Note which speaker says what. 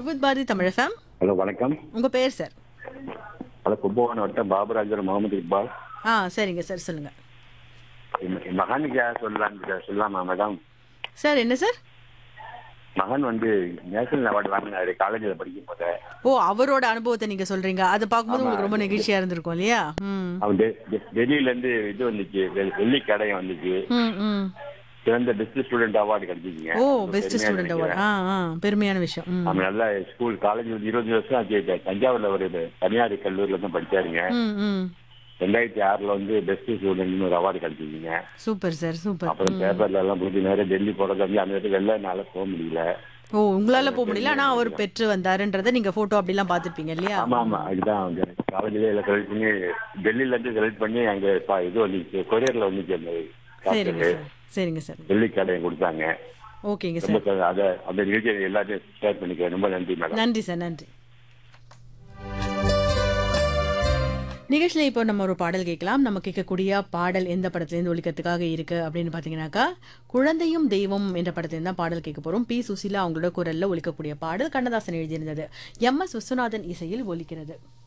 Speaker 1: With Bharati Tamil FM
Speaker 2: hello வணக்கம்
Speaker 1: உங்க பேர் சார்
Speaker 2: ஹலோ கும்பகோணம் வட்டம் பாபராஜர் முகமது இக்பால்
Speaker 1: ஆ சரிங்க சார் சொல்லுங்க
Speaker 2: என் என் மகனுக்கு யார் சொல்லலான்னு சொல்லலாமா மேடம்
Speaker 1: சார் என்ன சார்
Speaker 2: மகன் வந்து நேஷனல் அவார்டு வாங்கினாரு காலேஜில் படிக்கும் போது
Speaker 1: ஓ அவரோட அனுபவத்தை நீங்க சொல்றீங்க அதை பார்க்கும்போது உங்களுக்கு ரொம்ப நெகிழ்ச்சியா இருந்திருக்கும் இல்லையா ம்
Speaker 2: அவன் டெ- டெ- டெல்லியிலேருந்து இது வந்துச்சு வெ- வெள்ளி கடையம் வந்துச்சு
Speaker 1: ம் ம்
Speaker 2: சிறந்த பெஸ்ட் ஸ்டூடெண்ட் அவார்டு கிடைச்சிச்சுங்க
Speaker 1: ஓ
Speaker 2: ரொம்ப
Speaker 1: பெஸ்ட்
Speaker 2: பெருமையா
Speaker 1: ஸ்டூடெண்ட் அவார்டு
Speaker 2: நினைக்கிறேன்.
Speaker 1: ஆ ஆ பெருமையான விஷயம் ம்
Speaker 2: அவன் நல்ல ஸ்கூல் காலேஜ் வந்து இருபது வருஷம் ஆச்சு த- தஞ்சாவூர்ல ஒரு தனியார் கல்லூரியில தான் படிச்சாருங்க
Speaker 1: ம் ம்
Speaker 2: ரெண்டாயிரத்தி ஆறுல வந்து பெஸ்ட் ஸ்டூடெண்ட்னு ஒரு அவார்டு கிடைச்சிச்சுங்க
Speaker 1: சூப்பர் சார் சூப்பர்
Speaker 2: அப்புறம் பேப்பர்ல எல்லாம் போட்டு நேரம் டெல்லி போறது வந்து அந்த இடத்துக்கு வெள்ளனால போக முடியல
Speaker 1: ஓ உங்களால போக முடியல ஆனா அவர் பெற்று வந்தாருன்றதை நீங்க போட்டோ அப்படிலாம் பார்த்திருப்பீங்க இல்லையா
Speaker 2: ஆமா ஆமா அதுதான் அவங்க காலேஜ்ல எல்லாம் செலக்ட் பண்ணி டெல்லியில இருந்து செலக்ட் பண்ணி அங்க ப- இது வந்துச்சு கொரியர்ல வந்துச்சு அந்த
Speaker 1: சரிங்க
Speaker 2: சாப்பிட்டு
Speaker 1: சார் சரிங்க சார்
Speaker 2: வெள்ளி கடையை கொடுத்தாங்க
Speaker 1: ஓகேங்க
Speaker 2: ரொம்ப
Speaker 1: சார்
Speaker 2: ச- அத அந்த நிகழ்ச்சியை எல்லாத்தையும் ஷேர் பண்ணிக்கிறேன் ரொம்ப நன்றி மேடம்
Speaker 1: நன்றி சார் நன்றி நிகழ்ச்சியில் இப்போ நம்ம ஒரு பாடல் கேட்கலாம் நம்ம கேட்கக்கூடிய பாடல் எந்த படத்துலேருந்து ஒழிக்கிறதுக்காக இருக்கு அப்படின்னு பார்த்தீங்கன்னாக்கா குழந்தையும் தெய்வம் என்ற படத்துலேருந்து தான் பாடல் கேட்க போகிறோம் பி சுசீலா அவங்களோட குரலில் ஒழிக்கக்கூடிய பாடல் கண்ணதாசன் எழுதியிருந்தது எம் எஸ் விஸ்வநாதன் இசையில் ஒலிக்கிறது